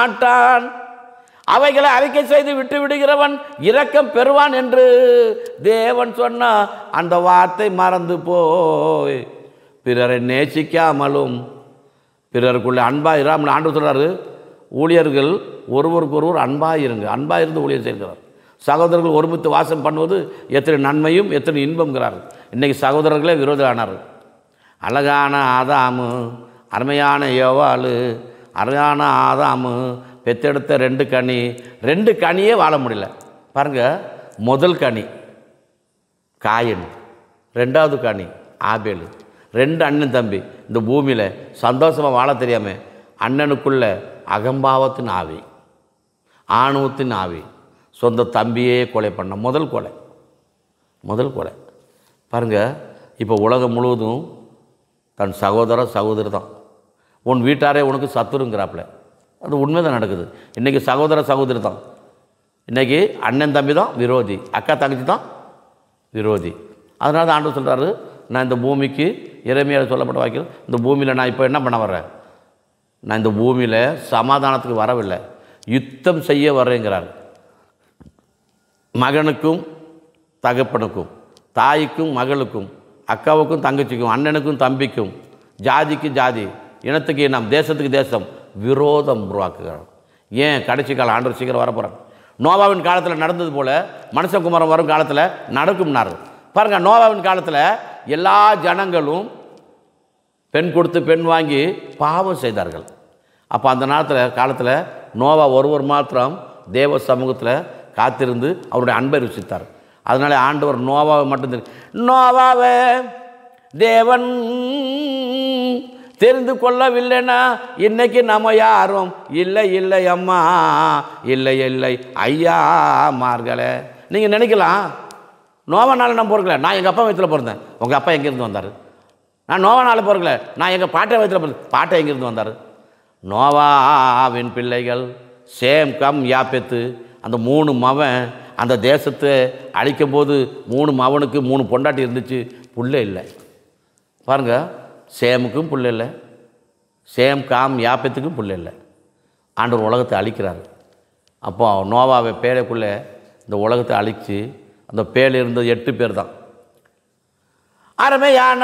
மாட்டான் அவைகளை அறிக்கை செய்து விட்டு விடுகிறவன் இரக்கம் பெறுவான் என்று தேவன் சொன்ன அந்த வார்த்தை மறந்து போய் பிறரை நேசிக்காமலும் பிறருக்குள்ள அன்பாக இராமல் ஆண்டு சொல்றாரு ஊழியர்கள் ஒருவருக்கு ஒருவர் அன்பாக இருங்க அன்பாக இருந்து ஊழியர் செய்கிறார் சகோதரர்கள் ஒருமித்து வாசம் பண்ணுவது எத்தனை நன்மையும் எத்தனை இன்பம்ங்கிறார் இன்னைக்கு சகோதரர்களே விரோதம் ஆனார் அழகான ஆதாமு அருமையான யோவாளு அழகான ஆதாமு பெத்தெடுத்த ரெண்டு கனி ரெண்டு கனியே வாழ முடியல பாருங்க முதல் கனி காயன் ரெண்டாவது கனி ஆபேலு ரெண்டு அண்ணன் தம்பி இந்த பூமியில் சந்தோஷமாக வாழ தெரியாம அண்ணனுக்குள்ள அகம்பாவத்தின் ஆவி ஆணவத்தின் ஆவி சொந்த தம்பியே கொலை பண்ண முதல் கொலை முதல் கொலை பாருங்க இப்போ உலகம் முழுவதும் தன் சகோதர சகோதரி தான் உன் வீட்டாரே உனக்கு சத்துருங்கிறாப்புல அது உண்மைதான் நடக்குது இன்றைக்கி சகோதர சகோதரி தான் இன்றைக்கி அண்ணன் தம்பி தான் விரோதி அக்கா தங்கச்சி தான் விரோதி அதனால தான் ஆண்டு சொல்கிறாரு நான் இந்த பூமிக்கு இறைமையாக சொல்லப்பட்ட வாக்கியம் இந்த பூமியில் நான் இப்போ என்ன பண்ண வர்றேன் நான் இந்த பூமியில் சமாதானத்துக்கு வரவில்லை யுத்தம் செய்ய வர்றேங்கிறார் மகனுக்கும் தகப்பனுக்கும் தாய்க்கும் மகளுக்கும் அக்காவுக்கும் தங்கச்சிக்கும் அண்ணனுக்கும் தம்பிக்கும் ஜாதிக்கு ஜாதி இனத்துக்கு இனம் தேசத்துக்கு தேசம் விரோதம் உருவாக்குகிறார் ஏன் கடைசி காலம் ஆண்டு சீக்கிரம் வரப்போகிறார் நோவாவின் காலத்தில் நடந்தது போல மனுஷகுமாரம் வரும் காலத்தில் நடக்கும்னாரு பாருங்க நோவாவின் காலத்தில் எல்லா ஜனங்களும் பெண் கொடுத்து பெண் வாங்கி பாவம் செய்தார்கள் அப்போ அந்த நேரத்தில் காலத்தில் நோவா ஒருவர் மாத்திரம் தேவ சமூகத்தில் காத்திருந்து அவருடைய அன்பை ருசித்தார் அதனால ஆண்டவர் நோவாவை மட்டும் தெரியும் நோவாவை தேவன் தெரிந்து கொள்ளவில்லைனா இன்னைக்கு நம்ம யாரும் இல்லை இல்லை அம்மா இல்லை இல்லை ஐயா மார்களே நீங்கள் நினைக்கலாம் நோவனால நான் பிறக்கல நான் எங்கள் அப்பா வயிற்றில் பிறந்தேன் உங்கள் அப்பா எங்கேருந்து வந்தார் நான் நோவானால பிறக்கல நான் எங்கள் பாட்டை வயிற்றில் பிறந்தேன் பாட்டை எங்கேருந்து வந்தார் நோவாவின் பிள்ளைகள் சேம் கம் யாப்பெத்து அந்த மூணு மவன் அந்த தேசத்தை அழிக்கும்போது மூணு மவனுக்கு மூணு பொண்டாட்டி இருந்துச்சு புள்ள இல்லை பாருங்க சேமுக்கும் புள்ள இல்லை சேம் காம் யாப்பத்துக்கும் புள்ள இல்லை ஆண்டவர் உலகத்தை அழிக்கிறார் அப்போ நோவாவை பேரைக்குள்ளே இந்த உலகத்தை அழித்து அந்த பேர் இருந்தது எட்டு பேர் தான் அருமையான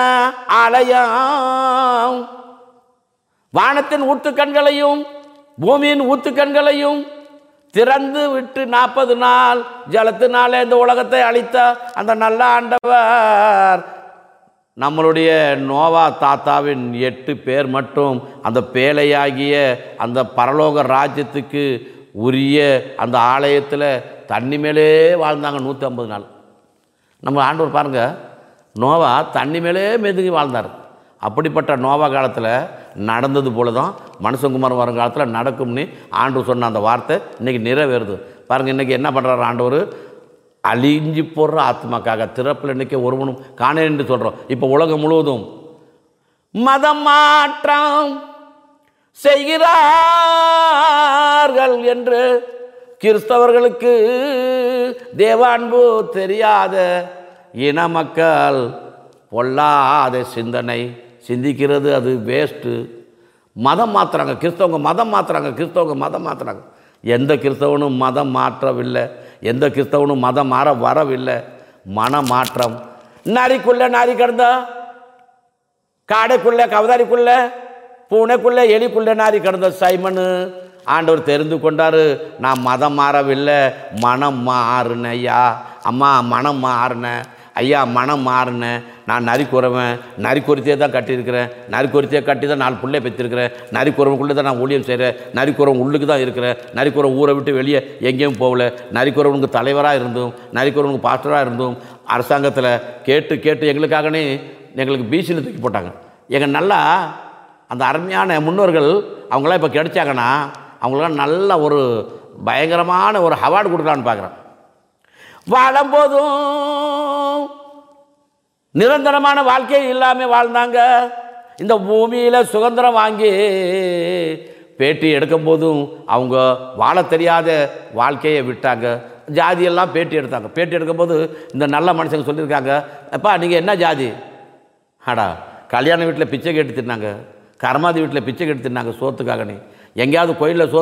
ஆலயம் வானத்தின் ஊத்துக்கண்களையும் பூமியின் ஊத்துக்கண்களையும் திறந்து விட்டு நாற்பது நாள் ஜலத்தினாலே இந்த உலகத்தை அழித்த அந்த நல்ல ஆண்டவர் நம்மளுடைய நோவா தாத்தாவின் எட்டு பேர் மட்டும் அந்த பேழையாகிய அந்த பரலோக ராஜ்யத்துக்கு உரிய அந்த ஆலயத்தில் தண்ணி மேலே வாழ்ந்தாங்க நூற்றி ஐம்பது நாள் நம்ம ஆண்டவர் பாருங்க நோவா தண்ணி மேலே மெதுங்கி வாழ்ந்தார் அப்படிப்பட்ட நோவா காலத்தில் நடந்தது போல தான் மனுஷங்குமார் வரும் காலத்தில் நடக்கும்னு ஆண்டவர் சொன்ன அந்த வார்த்தை இன்றைக்கி நிறைவேறுது பாருங்கள் இன்றைக்கி என்ன பண்ணுறாரு ஆண்டவர் அழிஞ்சு போடுற ஆத்மாக்காக திறப்பில் இன்றைக்கி ஒருவனும் காணேன் என்று சொல்கிறோம் இப்போ உலகம் முழுவதும் மதம் மாற்றம் செய்கிறார்கள் என்று கிறிஸ்தவர்களுக்கு தேவான்பு தெரியாத இன மக்கள் பொல்லாத சிந்தனை சிந்திக்கிறது அது வேஸ்ட்டு மதம் மாற்றுறாங்க கிறிஸ்தவங்க மதம் மாற்றுறாங்க கிறிஸ்தவங்க மதம் மாற்றுறாங்க எந்த கிறிஸ்தவனும் மதம் மாற்றவில்லை எந்த கிறிஸ்தவனும் மதம் மாற வரவில்லை மன மாற்றம் நரிக்குள்ள நரி கிடந்தா காடைக்குள்ள கவதாரிக்குள்ள பூனைக்குள்ள எலிக்குள்ள நாரி கிடந்த சைமனு ஆண்டவர் தெரிந்து கொண்டாரு நான் மதம் மாறவில்லை மனம் மாறுனேன் ஐயா அம்மா மனம் மாறினேன் ஐயா மனம் மாறினேன் நான் நரிக்குறவன் நரிக்குறித்தியே தான் கட்டியிருக்கிறேன் நரிக்குறித்தியை கட்டி தான் நாலு பிள்ளை பெற்றிருக்கிறேன் நரிக்குறவனுக்குள்ளே தான் நான் ஊழியம் செய்கிறேன் நரிக்குறவன் உள்ளுக்கு தான் இருக்கிறேன் நரிக்குறவன் ஊரை விட்டு வெளியே எங்கேயும் போகல நரிக்குறவனுக்கு தலைவராக இருந்தும் நரிக்குறவனுக்கு பாஸ்டராக இருந்தும் அரசாங்கத்தில் கேட்டு கேட்டு எங்களுக்காகனே எங்களுக்கு பிசியில் தூக்கி போட்டாங்க எங்கள் நல்லா அந்த அருமையான முன்னோர்கள் அவங்களாம் இப்போ கிடைச்சாங்கன்னா அவங்களாம் நல்ல ஒரு பயங்கரமான ஒரு அவார்டு கொடுக்கலான்னு பார்க்குறேன் வாழும்போதும் நிரந்தரமான வாழ்க்கை இல்லாமல் வாழ்ந்தாங்க இந்த பூமியில் சுதந்திரம் வாங்கி பேட்டி எடுக்கும்போதும் அவங்க வாழ தெரியாத வாழ்க்கையை விட்டாங்க ஜாதியெல்லாம் பேட்டி எடுத்தாங்க பேட்டி எடுக்கும்போது இந்த நல்ல மனுஷங்க சொல்லியிருக்காங்க அப்பா நீங்கள் என்ன ஜாதி அடா கல்யாண வீட்டில் பிச்சை கேட்டு தின்னாங்க கர்மாதி வீட்டில் பிச்சை கேட்டு தின்னாங்க சோத்துக்காக நீ எங்கேயாவது கோயிலில் சோறு